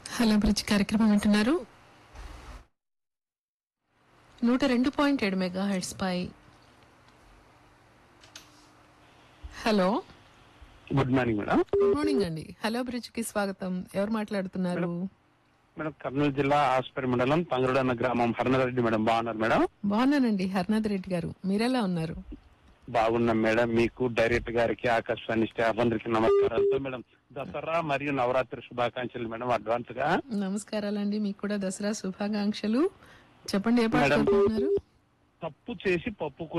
Hello bridge కార్యక్రమం వింటున్నారు నూట రెండు పాయింట్ ఏడు మెగా హెడ్స్ పై hello good morning madam good morning అండి హలో బ్రిడ్జ్ కి స్వాగతం ఎవరు మాట్లాడుతున్నారు మేడం కర్నూలు జిల్లా ఆస్పరి మండలం తంగరుడు అన్న గ్రామం హరణరెడ్డి మేడం బాగున్నారు మేడం బాగున్నానండి హర్నాథ్ రెడ్డి గారు మీరెలా ఉన్నారు బాగున్నాం మేడం మీకు డైరెక్టర్ గారికి ఆకాశవాణి స్టాఫ్ అందరికి నమస్కారాలతో మేడం దసరా మరియు నవరాత్రి శుభాకాంక్షలు మేడం అడ్వాన్స్ గా నమస్కారాలండి మీకు కూడా దసరా శుభాకాంక్షలు చెప్పండి ఏ పాట మేడం. కోరుకుంటున్నారు తప్పు చేసి పప్పు